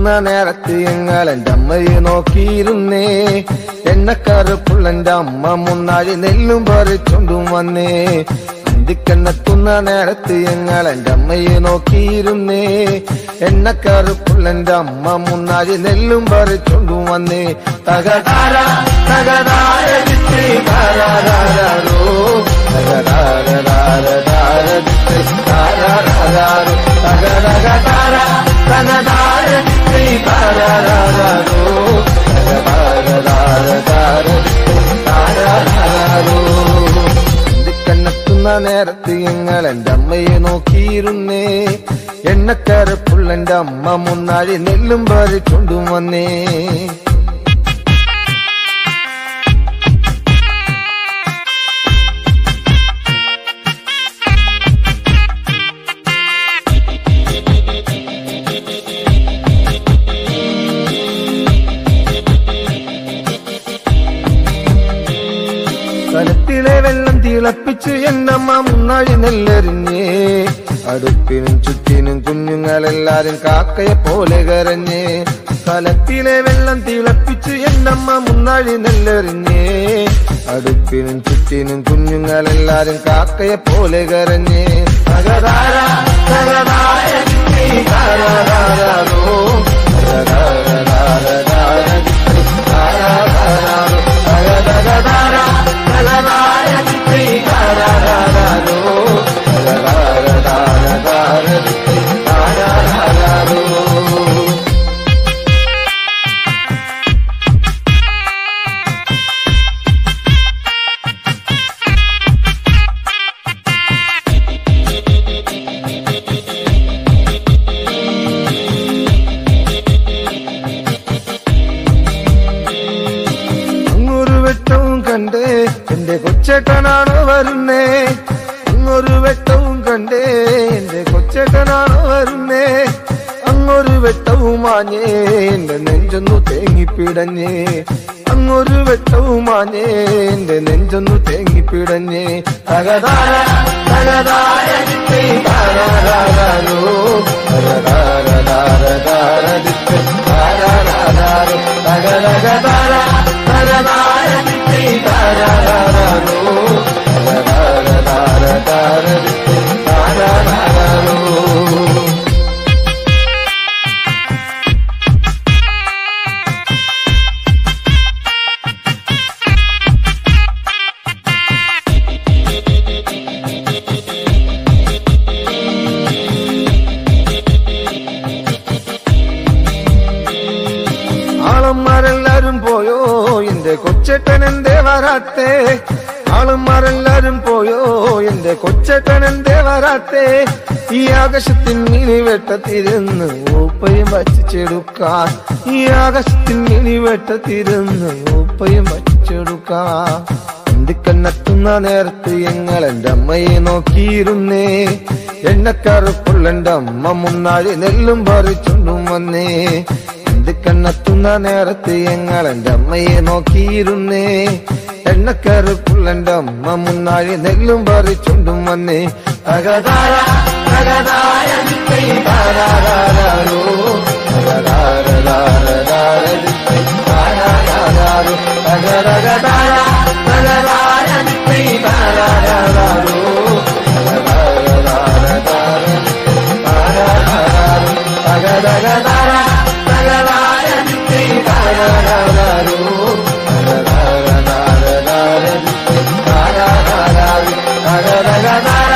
എണ്ണക്കെണ്ണത്തുന്ന നേരത്ത് ഞങ്ങൾ എന്റെ അമ്മയെ നോക്കിയിരുന്നേ എണ്ണക്കറുപ്പുള്ളന്റെ അമ്മ മുന്നാഴി നെല്ലും പറിച്ചോണ്ടും വന്നേ അന്തിക്കെണ്ണത്തുന്ന നേരത്ത് ഞങ്ങൾ എന്റെ അമ്മയെ നോക്കിയിരുന്നേ എണ്ണക്കറുപ്പുള്ളന്റെ അമ്മ മുന്നാഴി നെല്ലും പറിച്ചോണ്ടും വന്നേ തകതാര തകതാര ചിത്തി താരാരാരോ തകതാര താരാരാരോ തകതകതാര തകതാര ചിത്തി താരാരാരോ തകതാര താരാരാരോ കണ്ണെത്തുന്ന നേരത്ത് ഞങ്ങൾ എന്റെ അമ്മയെ നോക്കിയിരുന്നേ എണ്ണക്കരപ്പുള്ളന്റെ അമ്മ മുന്നാഴി നെല്ലും പറിച്ചോണ്ടും വന്നേ കലത്തിലെ വെള്ളം തിളപ്പിച്ച് എന്നമ്മ മുന്നാഴി നെല്ലെറിഞ്ഞേ അടുപ്പിനും ചുറ്റിനും കുഞ്ഞുങ്ങളെല്ലാരും കാക്കയെ പോലെ കരഞ്ഞേ കലത്തിലെ വെള്ളം തിളപ്പിച്ച് എന്നമ്മ മുന്നാഴി നെല്ലെറിഞ്ഞേ അടുപ്പിനും ചുറ്റിനും കുഞ്ഞുങ്ങളെല്ലാരും കാക്കയെ പോലെ കരഞ്ഞേ തകതാര തകതാര ചിത്തി താരാരാരോ തകതാര താരാരാരോ തകതകതാര തകതാര ചിത്തി താരാരാരോ തകതാര ചിത്തി താരാരാരോ അങ്ങൊരു വെട്ടവും കണ്ടേ എന്റെ കൊച്ചേട്ടനാണോ വരുന്നേ അങ്ങൊരു വെട്ടവും കണ്ടേ എന്റെ കൊച്ചേട്ടനാണോ വരുന്നേ അങ്ങൊരു വെട്ടവും മാഞ്ഞേ എന്റെ നെഞ്ചൊന്നു തേങ്ങിപ്പിടഞ്ഞേ അങ്ങൊരു വെട്ടവും മാഞ്ഞേ എന്റെ നെഞ്ചൊന്നു തേങ്ങിപ്പിടഞ്ഞേ തകതാര തകതാര ചിത്തേ താരാരാരോ തകതാര ചിത്തേ താരാരാരോ തകതകതാര തകതാര ചിത്തേ താരാരാരോ തകതാര ചിത്തേ താരാരാരോ ആളന്മാരെല്ലാരും പോയോ എന്റെ കൊച്ചേട്ടൻ എന്തേ വരാത്തേ ആളന്മാരെല്ലാരും പോയോ എന്റെ കൊച്ചേട്ടൻ എന്തേ വരാത്തേ ഈ ആകാശത്തിൻ മിനി വെട്ടത്തിരുന്ന് ഊപ്പയും വച്ചിച്ചെടുക്കാൻ ഈ ആകാശത്തിൻ മിനി വെട്ടത്തിരുന്ന് ഊപ്പയും വച്ചിച്ചെടുക്കാൻ എന്തിക്കണ്ണെത്തുന്ന നേരത്ത് ഞങ്ങൾ എന്റെ അമ്മയെ നോക്കിയിരുന്നേ എണ്ണക്കറുപ്പുള്ളന്റെ അമ്മ മുന്നാഴി നെല്ലും പറിച്ചുണ്ടും വന്നേ എന്ത് കണ്ണെത്തുന്ന നേരത്ത് ഞങ്ങൾ എന്റെ അമ്മയെ നോക്കിയിരുന്നേ എണ്ണക്കറുപ്പുള്ളന്റെ അമ്മ മുന്നാഴി നെല്ലും പറിച്ചുണ്ടും വന്നേ തകതാര തകതാര ചിത്തൈ താരാരാരോ തകതാര ചിത്തൈ താരാരാരോ തകതകതാര തകതാര ചിത്തൈ താരാരാരോ തകതകതാര തകതാര ചിത്തൈ താരാരാരോ തകതാര തകതാര